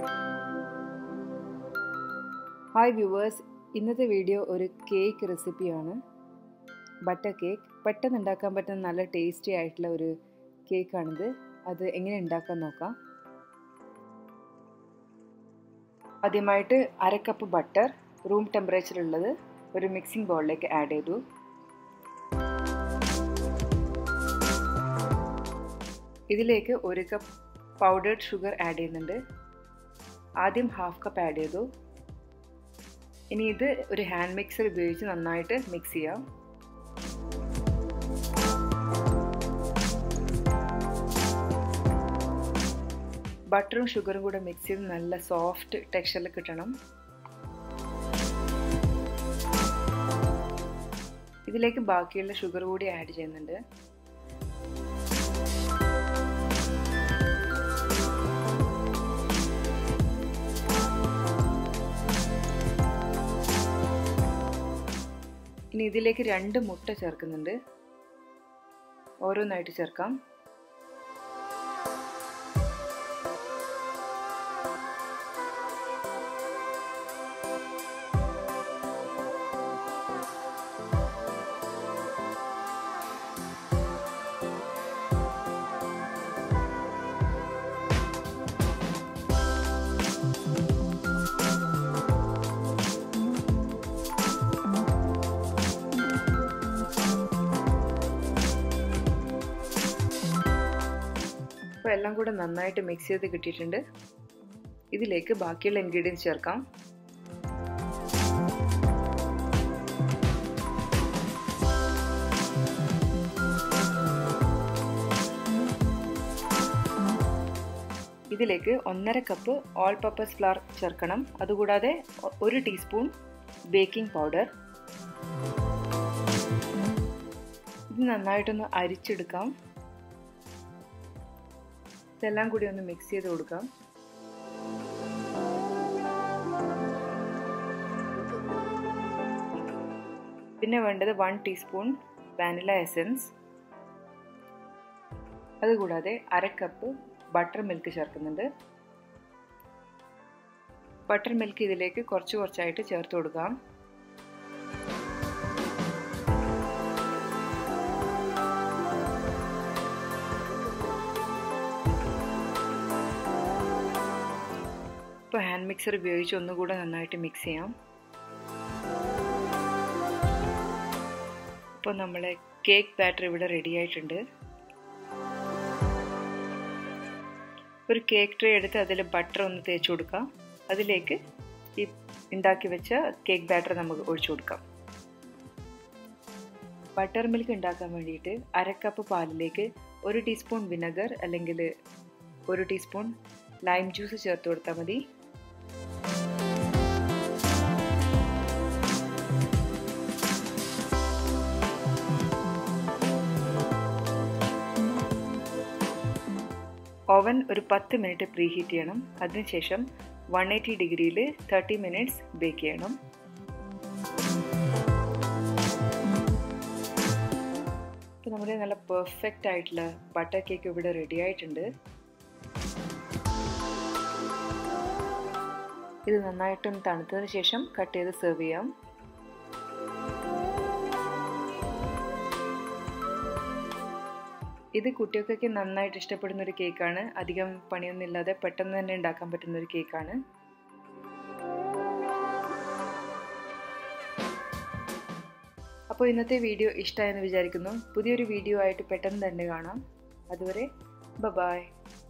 hi viewers ഇന്നത്തെ video ഒരു cake റെസിപ്പിയാണ് ബട്ടർ കേക്ക് പെട്ടെന്ന് ഉണ്ടാക്കാൻ പറ്റുന്ന നല്ല ടേസ്റ്റി ആയിട്ടുള്ള ഒരു കേക്കാണിത് അത് എങ്ങനെ ഉണ്ടാക്കാൻ നോക്കാം ആദ്യമായിട്ട് അര കപ്പ് ബട്ടർ റൂം ടെമ്പറേച്ചറുള്ളത് ഒരു മിക്സിംഗ് ബൗളിലേക്ക് ആഡ് ചെയ്തു ഇതിലേക്ക് ഒരു കപ്പ് പൗഡേർഡ് ഷുഗർ ആഡ് ചെയ്യുന്നുണ്ട് ആദ്യം ഹാഫ് കപ്പ് ആഡ് ചെയ്തു ഇനി ഇത് ഒരു ഹാൻഡ് മിക്സർ ഉപയോഗിച്ച് നന്നായിട്ട് മിക്സ് ചെയ്യാം ബട്ടറും ഷുഗറും കൂടെ മിക്സ് ചെയ്ത് നല്ല സോഫ്റ്റ് ടെക്സ്ചറിൽ കിട്ടണം ഇതിലേക്ക് ബാക്കിയുള്ള ഷുഗർ കൂടി ആഡ് ചെയ്യുന്നുണ്ട് ഇനി ഇതിലേക്ക് രണ്ട് മുട്ട ചേർക്കുന്നുണ്ട് ഓരോന്നായിട്ട് ചേർക്കാം അപ്പോൾ എല്ലാം കൂടെ നന്നായിട്ട് മിക്സ് ചെയ്ത് കിട്ടിയിട്ടുണ്ട് ഇതിലേക്ക് ബാക്കിയുള്ള ഇൻഗ്രീഡിയൻസ് ചേർക്കാം ഇതിലേക്ക് ഒന്നര കപ്പ് ഓൾ പർപ്പസ് ഫ്ലവർ ചേർക്കണം അതുകൂടാതെ ഒരു ടീസ്പൂൺ ബേക്കിംഗ് പൗഡർ ഇത് നന്നായിട്ടൊന്ന് അരിച്ചെടുക്കാം ഇതെല്ലാം കൂടി ഒന്ന് മിക്സ് ചെയ്ത് കൊടുക്കാം പിന്നെ വേണ്ടത് വൺ ടീസ്പൂൺ വാനില എസൻസ് അതുകൂടാതെ അര കപ്പ് ബട്ടർ മിൽക്ക് ചേർക്കുന്നുണ്ട് ബട്ടർ മിൽക്ക് ഇതിലേക്ക് കുറച്ച് കുറച്ചായിട്ട് ചേർത്ത് കൊടുക്കാം ഇപ്പോൾ ഹാൻഡ് മിക്സർ ഉപയോഗിച്ച് ഒന്നുകൂടെ നന്നായിട്ട് മിക്സ് ചെയ്യാം ഇപ്പോൾ നമ്മളെ കേക്ക് ബാറ്റർ ഇവിടെ റെഡി ആയിട്ടുണ്ട് ഒരു കേക്ക് ട്രേ എടുത്ത് അതിൽ ബട്ടർ ഒന്ന് തേച്ച് കൊടുക്കാം അതിലേക്ക് ഈ ഉണ്ടാക്കി വെച്ച കേക്ക് ബാറ്റർ നമുക്ക് ഒഴിച്ചു കൊടുക്കാം ബട്ടർ മിൽക്ക് ഉണ്ടാക്കാൻ വേണ്ടിയിട്ട് അര കപ്പ് പാലിലേക്ക് ഒരു ടീസ്പൂൺ വിനെഗർ അല്ലെങ്കിൽ ഒരു ടീസ്പൂൺ ലൈം ജ്യൂസ് ചേർത്ത് കൊടുത്താൽ മതി ഓവൻ ഒരു പത്ത് മിനിറ്റ് പ്രീ ഹീറ്റ് ചെയ്യണം അതിനുശേഷം വൺ എയ്റ്റി ഡിഗ്രിയിൽ തേർട്ടി മിനിറ്റ്സ് ബേക്ക് ചെയ്യണം ഇപ്പോൾ നമ്മുടെ നല്ല പെർഫെക്റ്റ് ആയിട്ടുള്ള ബട്ടർ കേക്ക് ഇവിടെ റെഡി ആയിട്ടുണ്ട് ഇത് നന്നായിട്ടൊന്ന് തണുത്തതിന് ശേഷം കട്ട് ചെയ്ത് സെർവ് ചെയ്യാം ഇത് കുട്ടികൾക്കൊക്കെ നന്നായിട്ട് ഇഷ്ടപ്പെടുന്ന ഒരു കേക്കാണ് അധികം പണിയൊന്നും ഇല്ലാതെ പെട്ടെന്ന് തന്നെ ഉണ്ടാക്കാൻ പറ്റുന്ന ഒരു കേക്കാണ് അപ്പോൾ ഇന്നത്തെ വീഡിയോ ഇഷ്ടമായെന്ന് വിചാരിക്കുന്നു പുതിയൊരു വീഡിയോ ആയിട്ട് പെട്ടെന്ന് തന്നെ കാണാം അതുവരെ ബ ബായ്